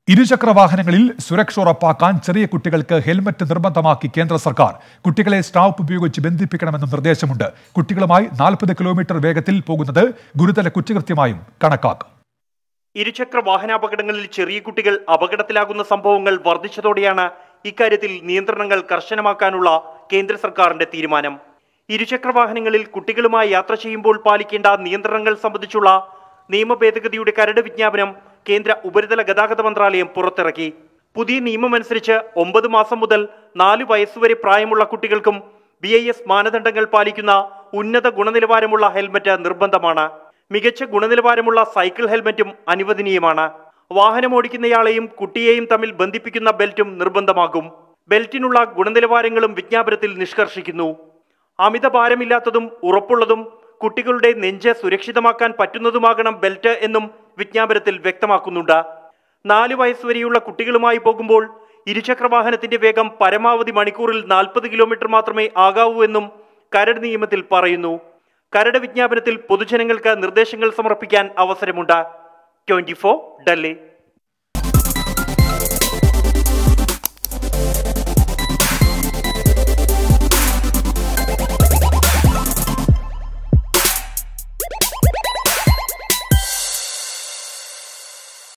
ഇരുചക്ര വാഹനങ്ങളിൽ സുരക്ഷ ഉറപ്പാക്കാൻ ചെറിയ കുട്ടികൾക്ക് ഹെൽമറ്റ് നിർബന്ധമാക്കി കേന്ദ്ര സർക്കാർ കുട്ടികളെ സ്റ്റാപ്പ് ഉപയോഗിച്ച് ബന്ധിപ്പിക്കണമെന്നും നിർദ്ദേശമുണ്ട് കുട്ടികളുമായി നാൽപ്പത് കിലോമീറ്റർ വേഗത്തിൽ പോകുന്നത് ഗുരുതര കുറ്റകൃത്യമായും കണക്കാക്കും ഇരുചക്ര വാഹനാപകടങ്ങളിൽ ചെറിയ കുട്ടികൾ അപകടത്തിലാകുന്ന സംഭവങ്ങൾ വർദ്ധിച്ചതോടെയാണ് ഇക്കാര്യത്തിൽ നിയന്ത്രണങ്ങൾ കർശനമാക്കാനുള്ള കേന്ദ്ര സർക്കാരിന്റെ തീരുമാനം ഇരുചക്ര വാഹനങ്ങളിൽ കുട്ടികളുമായി യാത്ര ചെയ്യുമ്പോൾ പാലിക്കേണ്ട നിയന്ത്രണങ്ങൾ സംബന്ധിച്ചുള്ള നിയമ ഭേദഗതിയുടെ കരട് വിജ്ഞാപനം കേന്ദ്ര ഉപരിതല ഗതാഗത മന്ത്രാലയം പുറത്തിറക്കി പുതിയ നിയമമനുസരിച്ച് ഒമ്പത് മാസം മുതൽ നാല് വയസ്സുവരെ പ്രായമുള്ള കുട്ടികൾക്കും ബി ഐ എസ് മാനദണ്ഡങ്ങൾ പാലിക്കുന്ന ഉന്നത ഗുണനിലവാരമുള്ള ഹെൽമറ്റ് നിർബന്ധമാണ് മികച്ച ഗുണനിലവാരമുള്ള സൈക്കിൾ ഹെൽമറ്റും അനുവദനീയമാണ് വാഹനമോടിക്കുന്നയാളെയും കുട്ടിയെയും തമ്മിൽ ബന്ധിപ്പിക്കുന്ന ബെൽറ്റും നിർബന്ധമാകും ബെൽറ്റിനുള്ള ഗുണനിലവാരങ്ങളും വിജ്ഞാപനത്തിൽ നിഷ്കർഷിക്കുന്നു അമിത ഭാരമില്ലാത്തതും ഉറപ്പുള്ളതും കുട്ടികളുടെ നെഞ്ച് സുരക്ഷിതമാക്കാൻ പറ്റുന്നതുമാകണം ബെൽറ്റ് എന്നും വിജ്ഞാപനത്തിൽ വ്യക്തമാക്കുന്നുണ്ട് നാല് വയസ്സുവരെയുള്ള കുട്ടികളുമായി പോകുമ്പോൾ ഇരുചക്ര വാഹനത്തിന്റെ വേഗം പരമാവധി മണിക്കൂറിൽ നാൽപ്പത് കിലോമീറ്റർ മാത്രമേ ആകാവൂ എന്നും കരട് നിയമത്തിൽ പറയുന്നു കരട് വിജ്ഞാപനത്തിൽ പൊതുജനങ്ങൾക്ക് നിർദ്ദേശങ്ങൾ സമർപ്പിക്കാൻ അവസരമുണ്ട് ട്വന്റി ഡൽഹി